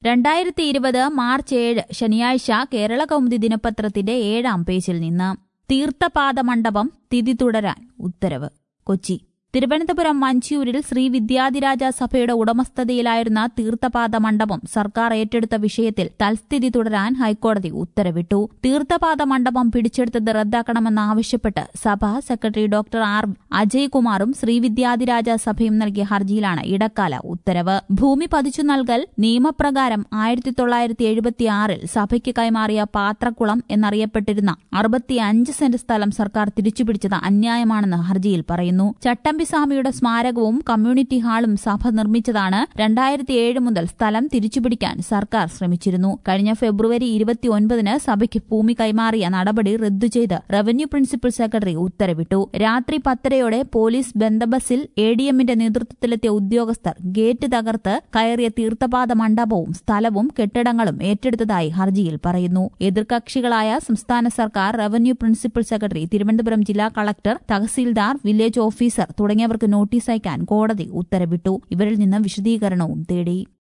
രണ്ടായിരത്തി ഇരുപത് മാർച്ച് ഏഴ് ശനിയാഴ്ച കേരള കൗമുദി ദിനപത്രത്തിന്റെ ഏഴാം പേജിൽ നിന്ന് തീർത്ഥപാദ മണ്ഡപം തിഥി തുടരാൻ ഉത്തരവ് കൊച്ചി തിരുവനന്തപുരം മഞ്ചൂരിൽ ശ്രീ വിദ്യാധിരാജ സഭയുടെ ഉടമസ്ഥതയിലായിരുന്ന തീർത്ഥപാദ മണ്ഡപം സർക്കാർ ഏറ്റെടുത്ത വിഷയത്തിൽ തൽസ്ഥിതി തുടരാൻ ഹൈക്കോടതി ഉത്തരവിട്ടു തീർത്ഥപാദ മണ്ഡപം പിടിച്ചെടുത്തത് റദ്ദാക്കണമെന്നാവശ്യപ്പെട്ട് സഭ സെക്രട്ടറി ഡോക്ടർ ആർ അജയ്കുമാറും ശ്രീ വിദ്യാധിരാജ സഭയും നൽകിയ ഹർജിയിലാണ് ഇടക്കാല ഉത്തരവ് ഭൂമി പതിച്ചു നൽകൽ നിയമപ്രകാരം ആയിരത്തി തൊള്ളായിരത്തി എഴുപത്തിയാറിൽ സഭയ്ക്ക് കൈമാറിയ പാത്രക്കുളം എന്നറിയപ്പെട്ടിരുന്ന അറുപത്തിയഞ്ച് സെന്റ് സ്ഥലം സർക്കാർ തിരിച്ചുപിടിച്ചത് അന്യായമാണെന്ന് ഹർജിയിൽ പറയുന്നു ചട്ടമ്പി സ്വാമിയുടെ സ്മാരകവും കമ്മ്യൂണിറ്റി ഹാളും സഭ നിർമ്മിച്ചതാണ് രണ്ടായിരത്തി ഏഴ് മുതൽ സ്ഥലം തിരിച്ചുപിടിക്കാൻ സർക്കാർ ശ്രമിച്ചിരുന്നു കഴിഞ്ഞ ഫെബ്രുവരി ഇരുപത്തിയൊൻപതിന് സഭയ്ക്ക് ഭൂമി കൈമാറിയ നടപടി റദ്ദു ചെയ്ത് റവന്യൂ പ്രിൻസിപ്പൽ സെക്രട്ടറി ഉത്തരവിട്ടു രാത്രി പത്തരയോടെ പോലീസ് ബന്ദബസിൽ എ ഡി എമ്മിന്റെ നേതൃത്വത്തിലെത്തിയ ഉദ്യോഗസ്ഥർ ഗേറ്റ് തകർത്ത് കയറിയ തീർത്ഥപാദ മണ്ഡപവും സ്ഥലവും കെട്ടിടങ്ങളും ഏറ്റെടുത്തതായി ഹർജിയിൽ പറയുന്നു എതിർകക്ഷികളായ സംസ്ഥാന സർക്കാർ റവന്യൂ പ്രിൻസിപ്പൽ സെക്രട്ടറി തിരുവനന്തപുരം ജില്ലാ കളക്ടർ തഹസീൽദാർ വില്ലേജ് ഓഫീസർ തുടങ്ങിയവർക്ക് നോട്ടീസ് അയക്കാൻ കോടതി ഉത്തരവിട്ടു ഇവരിൽ നിന്ന് വിശദീകരണവും തേടി